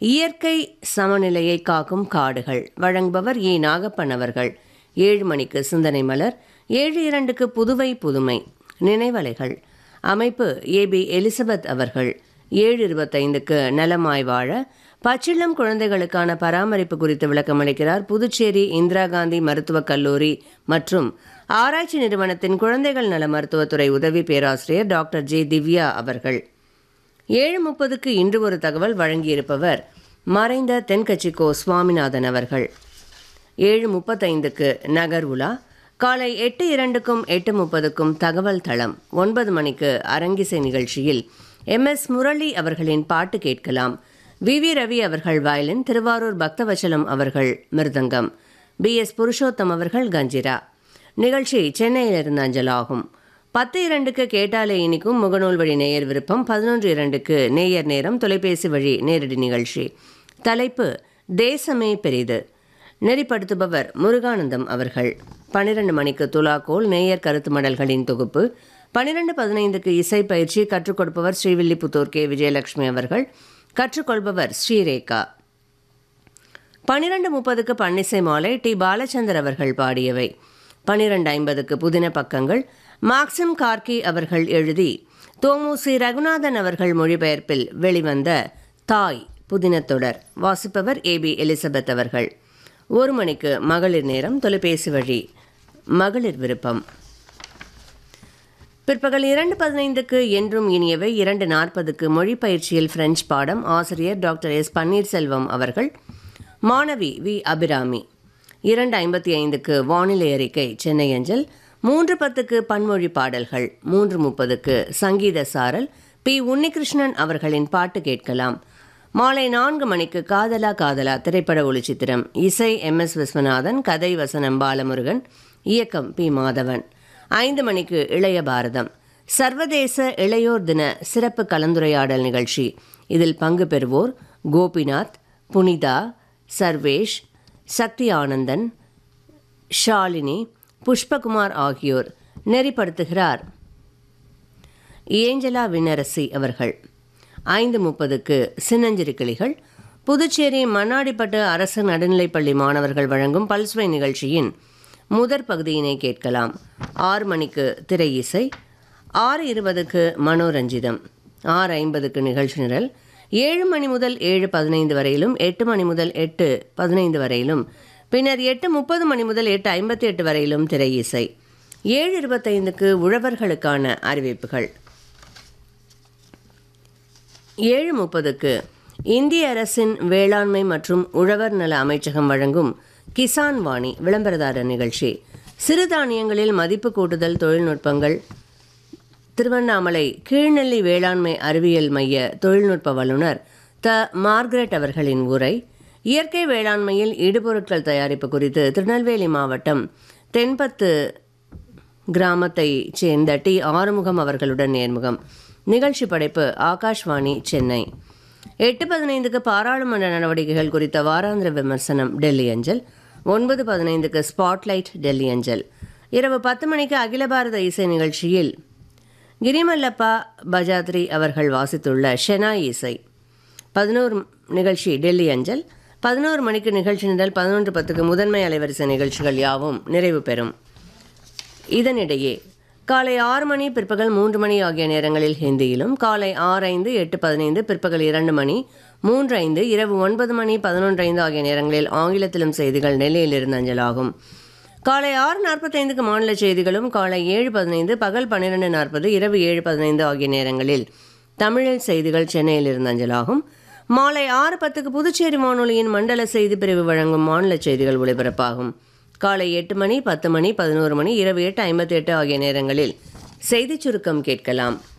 இயற்கை சமநிலையை காக்கும் காடுகள் வழங்குபவர் ஏ நாகப்பன் அவர்கள் ஏழு மணிக்கு சிந்தனை மலர் ஏழு இரண்டுக்கு புதுவை புதுமை நினைவலைகள் அமைப்பு ஏபி எலிசபெத் அவர்கள் ஏழு இருபத்தைந்துக்கு நலமாய் வாழ பச்சிளம் குழந்தைகளுக்கான பராமரிப்பு குறித்து விளக்கமளிக்கிறார் புதுச்சேரி இந்திரா காந்தி மருத்துவக் கல்லூரி மற்றும் ஆராய்ச்சி நிறுவனத்தின் குழந்தைகள் நல மருத்துவத்துறை உதவி பேராசிரியர் டாக்டர் ஜே திவ்யா அவர்கள் ஏழு முப்பதுக்கு இன்று ஒரு தகவல் வழங்கியிருப்பவர் மறைந்த தென்கட்சிக்கோ சுவாமிநாதன் அவர்கள் ஏழு முப்பத்தைந்துக்கு நகர் உலா காலை எட்டு இரண்டுக்கும் எட்டு முப்பதுக்கும் தகவல் தளம் ஒன்பது மணிக்கு அரங்கிசை நிகழ்ச்சியில் எம் எஸ் முரளி அவர்களின் பாட்டு கேட்கலாம் வி வி ரவி அவர்கள் வயலின் திருவாரூர் பக்தவச்சலம் அவர்கள் மிருதங்கம் பி எஸ் புருஷோத்தம் அவர்கள் கஞ்சிரா நிகழ்ச்சி சென்னையிலிருந்து அஞ்சலாகும் பத்து இரண்டுக்கு கேட்டாலே இனிக்கும் முகநூல் வழி நேயர் விருப்பம் பதினொன்று இரண்டுக்கு நேயர் நேரம் தொலைபேசி வழி நேரடி நிகழ்ச்சி தலைப்பு தேசமே பெரிது நெறிப்படுத்துபவர் முருகானந்தம் அவர்கள் பன்னிரண்டு மணிக்கு துலாக்கோல் நேயர் கருத்து மடல்களின் தொகுப்பு பன்னிரண்டு பதினைந்துக்கு இசை பயிற்சி கற்றுக் கொடுப்பவர் ஸ்ரீவில்லிபுத்தூர் கே விஜயலட்சுமி அவர்கள் கற்றுக்கொள்பவர் ஸ்ரீரேகா பன்னிரண்டு முப்பதுக்கு பன்னிசை மாலை டி பாலச்சந்தர் அவர்கள் பாடியவை பன்னிரண்டு ஐம்பதுக்கு புதின பக்கங்கள் மார்க்சிம் கார்கி அவர்கள் எழுதி தோமுசி ரகுநாதன் அவர்கள் மொழிபெயர்ப்பில் வெளிவந்த தாய் புதினத்தொடர் வாசிப்பவர் ஏபி எலிசபெத் அவர்கள் ஒரு மணிக்கு மகளிர் நேரம் தொலைபேசி வழி மகளிர் விருப்பம் பிற்பகல் இரண்டு பதினைந்துக்கு என்றும் இனியவை இரண்டு நாற்பதுக்கு மொழி பயிற்சியில் பிரெஞ்சு பாடம் ஆசிரியர் டாக்டர் எஸ் பன்னீர்செல்வம் அவர்கள் மாணவி வி அபிராமி இரண்டு ஐம்பத்தி ஐந்துக்கு வானிலை அறிக்கை சென்னை அஞ்சல் மூன்று பத்துக்கு பன்மொழி பாடல்கள் மூன்று முப்பதுக்கு சங்கீத சாரல் பி உன்னிகிருஷ்ணன் அவர்களின் பாட்டு கேட்கலாம் மாலை நான்கு மணிக்கு காதலா காதலா திரைப்பட ஒளிச்சித்திரம் இசை எம் எஸ் விஸ்வநாதன் கதை வசனம் பாலமுருகன் இயக்கம் பி மாதவன் ஐந்து மணிக்கு இளைய பாரதம் சர்வதேச இளையோர் தின சிறப்பு கலந்துரையாடல் நிகழ்ச்சி இதில் பங்கு பெறுவோர் கோபிநாத் புனிதா சர்வேஷ் சக்தி ஆனந்தன் ஷாலினி புஷ்பகுமார் ஆகியோர் நெறிப்படுத்துகிறார் ஏஞ்சலா வினரசி அவர்கள் ஐந்து முப்பதுக்கு சின்னஞ்சிறு கிளிகள் புதுச்சேரி மண்ணாடிப்பட்டு அரசு நடுநிலைப்பள்ளி மாணவர்கள் வழங்கும் பல்சுவை நிகழ்ச்சியின் முதற் பகுதியினை கேட்கலாம் ஆறு மணிக்கு திரை இசை ஆறு இருபதுக்கு மனோரஞ்சிதம் ஆறு ஐம்பதுக்கு நிகழ்ச்சி நிரல் ஏழு மணி முதல் ஏழு பதினைந்து வரையிலும் எட்டு மணி முதல் எட்டு பதினைந்து வரையிலும் பின்னர் எட்டு முப்பது மணி முதல் எட்டு ஐம்பத்தி எட்டு வரையிலும் திரை இசை ஏழு இருபத்தைந்துக்கு உழவர்களுக்கான அறிவிப்புகள் ஏழு முப்பதுக்கு இந்திய அரசின் வேளாண்மை மற்றும் உழவர் நல அமைச்சகம் வழங்கும் கிசான் வாணி விளம்பரதாரர் நிகழ்ச்சி சிறுதானியங்களில் மதிப்பு கூட்டுதல் தொழில்நுட்பங்கள் திருவண்ணாமலை கீழ்நெல்லி வேளாண்மை அறிவியல் மைய தொழில்நுட்ப வல்லுநர் த மார்கரெட் அவர்களின் உரை இயற்கை வேளாண்மையில் இடுபொருட்கள் தயாரிப்பு குறித்து திருநெல்வேலி மாவட்டம் தென்பத்து கிராமத்தை சேர்ந்த டி ஆறுமுகம் அவர்களுடன் நேர்முகம் நிகழ்ச்சி படைப்பு ஆகாஷ்வாணி சென்னை எட்டு பதினைந்துக்கு பாராளுமன்ற நடவடிக்கைகள் குறித்த வாராந்திர விமர்சனம் டெல்லி அஞ்சல் ஒன்பது பதினைந்துக்கு ஸ்பாட்லைட் டெல்லி அஞ்சல் இரவு பத்து மணிக்கு அகில பாரத இசை நிகழ்ச்சியில் கிரிமல்லப்பா பஜாத்ரி அவர்கள் வாசித்துள்ள ஷெனாய் இசை பதினோரு நிகழ்ச்சி டெல்லி அஞ்சல் பதினோரு மணிக்கு நிகழ்ச்சி நிரல் பதினொன்று பத்துக்கு முதன்மை அலைவரிசை நிகழ்ச்சிகள் யாவும் நிறைவு பெறும் இதனிடையே காலை ஆறு மணி பிற்பகல் மூன்று மணி ஆகிய நேரங்களில் ஹிந்தியிலும் காலை ஆறு ஐந்து எட்டு பதினைந்து பிற்பகல் இரண்டு மணி மூன்று ஐந்து இரவு ஒன்பது மணி பதினொன்று ஐந்து ஆகிய நேரங்களில் ஆங்கிலத்திலும் செய்திகள் நெல்லையிலிருந்து அஞ்சலாகும் காலை ஆறு நாற்பத்தைந்துக்கு மாநில செய்திகளும் காலை ஏழு பதினைந்து பகல் பன்னிரெண்டு நாற்பது இரவு ஏழு பதினைந்து ஆகிய நேரங்களில் தமிழில் செய்திகள் சென்னையிலிருந்து அஞ்சலாகும் மாலை ஆறு பத்துக்கு புதுச்சேரி வானொலியின் மண்டல செய்தி பிரிவு வழங்கும் மாநில செய்திகள் ஒளிபரப்பாகும் காலை எட்டு மணி பத்து மணி பதினோரு மணி இரவு எட்டு ஐம்பத்தி எட்டு ஆகிய நேரங்களில் செய்திச் சுருக்கம் கேட்கலாம்